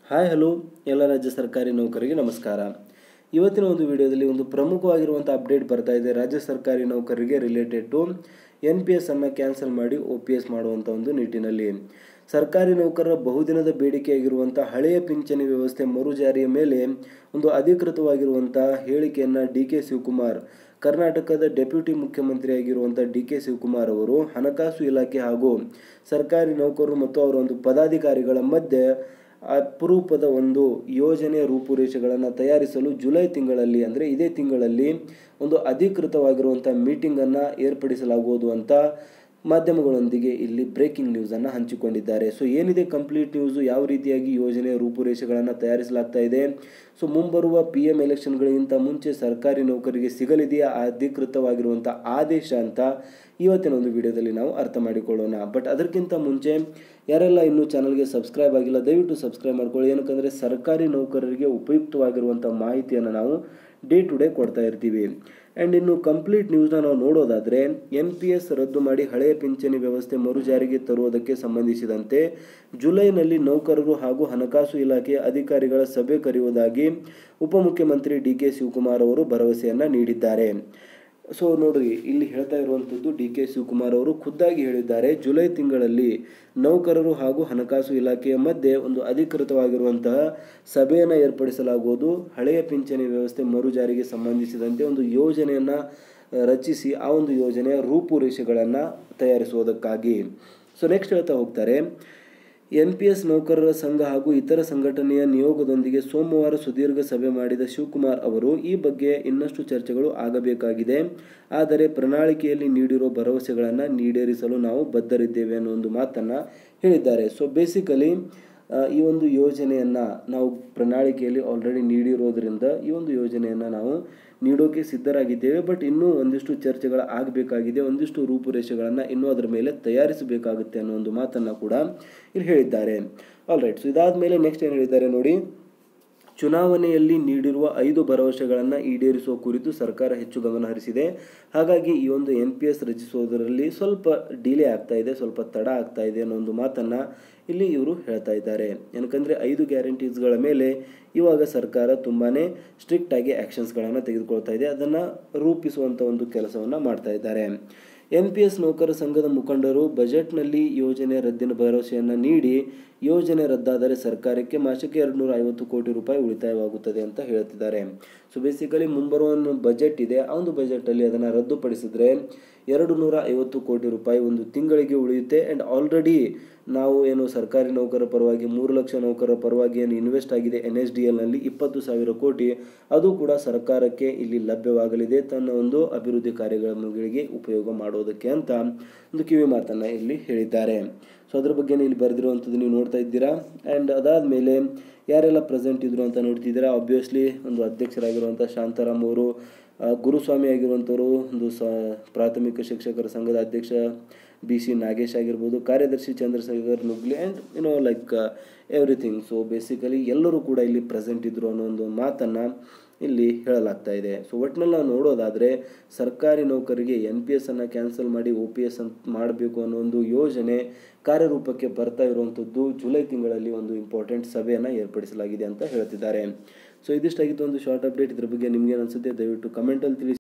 hi hello ಎಲ್ಲ ರಾಜ್ಯ ಸರ್ಕಾರಿ ನೌಕರರಿಗೆ ನಮಸ್ಕಾರ ಇವತ್ತಿನ ಒಂದು ವಿಡಿಯೋದಲ್ಲಿ ಒಂದು ಪ್ರಮುಖವಾಗಿರುವಂಥ ಅಪ್ಡೇಟ್ ಬರ್ತಾ ಇದೆ ರಾಜ್ಯ ಸರ್ಕಾರಿ ನೌಕರರಿಗೆ related to N P S ಅನ್ನು ಕ್ಯಾನ್ಸಲ್ ಮಾಡಿ ಒ ಪಿ ಎಸ್ ಮಾಡುವಂಥ ಒಂದು ನಿಟ್ಟಿನಲ್ಲಿ ಸರ್ಕಾರಿ ನೌಕರರ ಬಹುದಿನದ ಬೇಡಿಕೆಯಾಗಿರುವಂಥ ಹಳೆಯ ಪಿಂಚಣಿ ವ್ಯವಸ್ಥೆ ಮರುಜಾರಿಯ ಮೇಲೆ ಒಂದು ಅಧಿಕೃತವಾಗಿರುವಂಥ ಹೇಳಿಕೆಯನ್ನು ಡಿ ಕೆ ಶಿವಕುಮಾರ್ ಕರ್ನಾಟಕದ ಡೆಪ್ಯೂಟಿ ಮುಖ್ಯಮಂತ್ರಿಯಾಗಿರುವಂಥ ಡಿ ಕೆ ಶಿವಕುಮಾರ್ ಅವರು ಹಣಕಾಸು ಇಲಾಖೆ ಹಾಗೂ ಸರ್ಕಾರಿ ನೌಕರರು ಮತ್ತು ಅವರ ಒಂದು ಪದಾಧಿಕಾರಿಗಳ ಮಧ್ಯೆ ಅಪರೂಪದ ಒಂದು ಯೋಜನೆಯ ರೂಪುರೇಷೆಗಳನ್ನು ತಯಾರಿಸಲು ಜುಲೈ ತಿಂಗಳಲ್ಲಿ ಅಂದರೆ ಇದೇ ತಿಂಗಳಲ್ಲಿ ಒಂದು ಅಧಿಕೃತವಾಗಿರುವಂಥ ಮೀಟಿಂಗನ್ನು ಏರ್ಪಡಿಸಲಾಗುವುದು ಅಂತ ಮಾಧ್ಯಮಗಳೊಂದಿಗೆ ಇಲ್ಲಿ ಬ್ರೇಕಿಂಗ್ ನ್ಯೂಸನ್ನು ಹಂಚಿಕೊಂಡಿದ್ದಾರೆ ಸೊ ಏನಿದೆ ಕಂಪ್ಲೀಟ್ ನ್ಯೂಸು ಯಾವ ರೀತಿಯಾಗಿ ಯೋಜನೆಯ ರೂಪುರೇಷೆಗಳನ್ನು ತಯಾರಿಸಲಾಗ್ತಾ ಇದೆ ಸೊ ಮುಂಬರುವ ಪಿ ಎಮ್ ಎಲೆಕ್ಷನ್ಗಳಿಗಿಂತ ಮುಂಚೆ ಸರ್ಕಾರಿ ನೌಕರಿಗೆ ಸಿಗಲಿದೆಯಾ ಅಧಿಕೃತವಾಗಿರುವಂಥ ಆದೇಶ ಅಂತ ಇವತ್ತಿನ ಒಂದು ವಿಡಿಯೋದಲ್ಲಿ ನಾವು ಅರ್ಥ ಮಾಡಿಕೊಳ್ಳೋಣ ಬಟ್ ಅದಕ್ಕಿಂತ ಮುಂಚೆ ಯಾರೆಲ್ಲ ಇನ್ನೂ ಚಾನಲ್ಗೆ ಸಬ್ಸ್ಕ್ರೈಬ್ ಆಗಿಲ್ಲ ದಯವಿಟ್ಟು ಸಬ್ಸ್ಕ್ರೈಬ್ ಮಾಡ್ಕೊಳ್ಳಿ ಏನಕ್ಕಂದರೆ ಸರ್ಕಾರಿ ನೌಕರರಿಗೆ ಉಪಯುಕ್ತವಾಗಿರುವಂಥ ಮಾಹಿತಿಯನ್ನು ನಾವು ಡೇ ಟು ಡೇ ಕೊಡ್ತಾ ಇರ್ತೀವಿ ಆ್ಯಂಡ್ ಇನ್ನು ಕಂಪ್ಲೀಟ್ ನ್ಯೂಸ್ನ ನಾವು ನೋಡೋದಾದರೆ ಎನ್ ಪಿ ಎಸ್ ರದ್ದು ಮಾಡಿ ಹಳೆಯ ಪಿಂಚಣಿ ವ್ಯವಸ್ಥೆ ಮರುಜಾರಿಗೆ ತರುವುದಕ್ಕೆ ಸಂಬಂಧಿಸಿದಂತೆ ಜುಲೈನಲ್ಲಿ ನೌಕರರು ಹಾಗೂ ಹಣಕಾಸು ಇಲಾಖೆಯ ಅಧಿಕಾರಿಗಳ ಸಭೆ ಕರೆಯುವುದಾಗಿ ಉಪಮುಖ್ಯಮಂತ್ರಿ ಡಿ ಕೆ ಶಿವಕುಮಾರ್ ಅವರು ಭರವಸೆಯನ್ನು ನೀಡಿದ್ದಾರೆ ಸೊ ನೋಡ್ರಿ ಇಲ್ಲಿ ಹೇಳ್ತಾ ಇರುವಂಥದ್ದು ಡಿ ಕೆ ಶಿವಕುಮಾರ್ ಅವರು ಖುದ್ದಾಗಿ ಹೇಳಿದ್ದಾರೆ ಜುಲೈ ತಿಂಗಳಲ್ಲಿ ನೌಕರರು ಹಾಗೂ ಹಣಕಾಸು ಇಲಾಖೆಯ ಮಧ್ಯೆ ಒಂದು ಅಧಿಕೃತವಾಗಿರುವಂತಹ ಸಭೆಯನ್ನು ಏರ್ಪಡಿಸಲಾಗುವುದು ಹಳೆಯ ಪಿಂಚಣಿ ವ್ಯವಸ್ಥೆ ಮರುಜಾರಿಗೆ ಸಂಬಂಧಿಸಿದಂತೆ ಒಂದು ಯೋಜನೆಯನ್ನು ರಚಿಸಿ ಆ ಒಂದು ಯೋಜನೆಯ ರೂಪುರೇಷೆಗಳನ್ನು ತಯಾರಿಸುವುದಕ್ಕಾಗಿ ಸೊ ನೆಕ್ಸ್ಟ್ ಹೇಳ್ತಾ ಹೋಗ್ತಾರೆ ಎನ್ ಪಿ ಎಸ್ ನೌಕರರ ಸಂಘ ಹಾಗೂ ಇತರ ಸಂಘಟನೆಯ ನಿಯೋಗದೊಂದಿಗೆ ಸೋಮವಾರ ಸುದೀರ್ಘ ಸಭೆ ಮಾಡಿದ ಶಿವಕುಮಾರ್ ಅವರು ಈ ಬಗ್ಗೆ ಇನ್ನಷ್ಟು ಚರ್ಚೆಗಳು ಆಗಬೇಕಾಗಿದೆ ಆದರೆ ಪ್ರಣಾಳಿಕೆಯಲ್ಲಿ ನೀಡಿರೋ ಭರವಸೆಗಳನ್ನು ಈಡೇರಿಸಲು ನಾವು ಬದ್ಧರಿದ್ದೇವೆ ಅನ್ನೋ ಒಂದು ಮಾತನ್ನು ಹೇಳಿದ್ದಾರೆ ಸೊ ಬೇಸಿಕಲಿ ಈ ಒಂದು ಯೋಜನೆಯನ್ನು ನಾವು ಪ್ರಣಾಳಿಕೆಯಲ್ಲಿ ಆಲ್ರೆಡಿ ನೀಡಿರೋದ್ರಿಂದ ಈ ಒಂದು ಯೋಜನೆಯನ್ನು ನಾವು ನೀಡೋಕೆ ಸಿದ್ಧರಾಗಿದ್ದೇವೆ ಬಟ್ ಇನ್ನೂ ಒಂದಿಷ್ಟು ಚರ್ಚೆಗಳು ಆಗಬೇಕಾಗಿದೆ ಒಂದಿಷ್ಟು ರೂಪುರೇಷೆಗಳನ್ನು ಇನ್ನೂ ಅದರ ಮೇಲೆ ತಯಾರಿಸಬೇಕಾಗುತ್ತೆ ಅನ್ನೋ ಒಂದು ಮಾತನ್ನು ಕೂಡ ಇಲ್ಲಿ ಹೇಳಿದ್ದಾರೆ ಆಲ್ ರೈಟ್ ಸೊ ಇದಾದ ಮೇಲೆ ನೆಕ್ಸ್ಟ್ ಏನು ಹೇಳಿದ್ದಾರೆ ನೋಡಿ ಚುನಾವಣೆಯಲ್ಲಿ ನೀಡಿರುವ ಐದು ಭರವಸೆಗಳನ್ನು ಈಡೇರಿಸುವ ಕುರಿತು ಸರ್ಕಾರ ಹೆಚ್ಚು ಗಮನ ಹರಿಸಿದೆ ಹಾಗಾಗಿ ಈ ಒಂದು ಎನ್ ಪಿ ಎಸ್ ರಚಿಸುವುದರಲ್ಲಿ ಸ್ವಲ್ಪ ಡಿಲೇ ಆಗ್ತಾ ಇದೆ ಸ್ವಲ್ಪ ತಡ ಆಗ್ತಾ ಇದೆ ಅನ್ನೋ ಒಂದು ಮಾತನ್ನು ಇಲ್ಲಿ ಇವರು ಹೇಳ್ತಾ ಇದ್ದಾರೆ ಏನಕಂದರೆ ಐದು ಗ್ಯಾರಂಟೀಸ್ಗಳ ಮೇಲೆ ಇವಾಗ ಸರ್ಕಾರ ತುಂಬಾ ಸ್ಟ್ರಿಕ್ಟ್ ಆಗಿ ಆ್ಯಕ್ಷನ್ಸ್ಗಳನ್ನು ತೆಗೆದುಕೊಳ್ತಾ ಇದೆ ಅದನ್ನು ರೂಪಿಸುವಂಥ ಒಂದು ಕೆಲಸವನ್ನು ಮಾಡ್ತಾ ಇದ್ದಾರೆ ಎನ್ ಪಿ ಎಸ್ ನೌಕರ ಸಂಘದ ಮುಖಂಡರು ಬಜೆಟ್ನಲ್ಲಿ ಯೋಜನೆ ರದ್ದಿನ ಭರವಸೆಯನ್ನು ನೀಡಿ ಯೋಜನೆ ರದ್ದಾದರೆ ಸರ್ಕಾರಕ್ಕೆ ಮಾಸಕ್ಕೆ ಎರಡು ನೂರ ಐವತ್ತು ಕೋಟಿ ರೂಪಾಯಿ ಉಳಿತಾಯವಾಗುತ್ತದೆ ಅಂತ ಹೇಳ್ತಿದ್ದಾರೆ ಸೊ ಬೇಸಿಕಲಿ ಮುಂಬರುವ ಒಂದು ಬಜೆಟ್ ಇದೆ ಆ ಒಂದು ಬಜೆಟಲ್ಲಿ ಅದನ್ನು ರದ್ದುಪಡಿಸಿದ್ರೆ ಎರಡು ನೂರ ಐವತ್ತು ಕೋಟಿ ರೂಪಾಯಿ ಒಂದು ತಿಂಗಳಿಗೆ ಉಳಿಯುತ್ತೆ ಆ್ಯಂಡ್ ಆಲ್ರೆಡಿ ನಾವು ಏನು ಸರ್ಕಾರಿ ನೌಕರರ ಪರವಾಗಿ ಮೂರು ಲಕ್ಷ ನೌಕರರ ಪರವಾಗಿ ಏನು ಇನ್ವೆಸ್ಟ್ ಆಗಿದೆ ಎನ್ ಎಸ್ ಡಿ ಎಲ್ನಲ್ಲಿ ಇಪ್ಪತ್ತು ಸಾವಿರ ಕೋಟಿ ಅದು ಕೂಡ ಸರ್ಕಾರಕ್ಕೆ ಇಲ್ಲಿ ಲಭ್ಯವಾಗಲಿದೆ ತನ್ನ ಒಂದು ಅಭಿವೃದ್ಧಿ ಕಾರ್ಯಗಳಿಗೆ ಉಪಯೋಗ ಮಾಡೋದಕ್ಕೆ ಅಂತ ಒಂದು ಕಿವಿ ಮಾತನ್ನು ಇಲ್ಲಿ ಹೇಳಿದ್ದಾರೆ ಸೊ ಅದ್ರ ಬಗ್ಗೆ ಇಲ್ಲಿ ಬರೆದಿರುವಂಥದ್ದು ನೀವು ನೋಡ್ತಾ ಇದ್ದೀರಾ ಆ್ಯಂಡ್ ಅದಾದ ಮೇಲೆ ಯಾರೆಲ್ಲ ಪ್ರೆಸೆಂಟ್ ಇದ್ರು ಅಂತ ನೋಡ್ತಿದ್ದೀರಾ ಆಬ್ವಿಯಸ್ಲಿ ಒಂದು ಅಧ್ಯಕ್ಷರಾಗಿರುವಂಥ ಶಾಂತಾರಾಮ್ ಅವರು ಗುರುಸ್ವಾಮಿ ಆಗಿರುವಂಥವರು ಒಂದು ಸ ಪ್ರಾಥಮಿಕ ಶಿಕ್ಷಕರ ಸಂಘದ ಅಧ್ಯಕ್ಷ ಬಿ ಸಿ ನಾಗೇಶ್ ಆಗಿರ್ಬೋದು ಕಾರ್ಯದರ್ಶಿ Chandrashekhar Nugli and you know like everything so basically ಎಲ್ಲರೂ ಕೂಡ ಇಲ್ಲಿ ಪ್ರೆಸೆಂಟ್ ಇದ್ದರು ಅನ್ನೋ ಒಂದು ಮಾತನ್ನು ಇಲ್ಲಿ ಹೇಳಲಾಗ್ತಾ ಇದೆ ಸೊ ಒಟ್ಟಿನಲ್ಲಿ ನಾವು ನೋಡೋದಾದರೆ ಸರ್ಕಾರಿ ನೌಕರಿಗೆ ಎನ್ ಪಿ ಎಸ್ ಅನ್ನು ಕ್ಯಾನ್ಸಲ್ ಮಾಡಿ ಒ ಪಿ ಎಸ್ ಅಂತ ಮಾಡಬೇಕು ಅನ್ನೋ ಒಂದು ಯೋಜನೆ ಕಾರ್ಯರೂಪಕ್ಕೆ ಬರ್ತಾ ಇರುವಂಥದ್ದು ಜುಲೈ ತಿಂಗಳಲ್ಲಿ ಒಂದು ಇಂಪಾರ್ಟೆಂಟ್ ಸಭೆಯನ್ನು ಏರ್ಪಡಿಸಲಾಗಿದೆ ಅಂತ ಹೇಳ್ತಿದ್ದಾರೆ ಸೊ ಇದಿಷ್ಟಾಗಿತ್ತು ಒಂದು ಶಾರ್ಟ್ ಅಪ್ಡೇಟ್ ಇದ್ರ ಬಗ್ಗೆ ನಿಮ್ಗೆ ಅನಿಸುತ್ತೆ ದಯವಿಟ್ಟು ಕಮೆಂಟಲ್ಲಿ ತಿಳಿಸಿ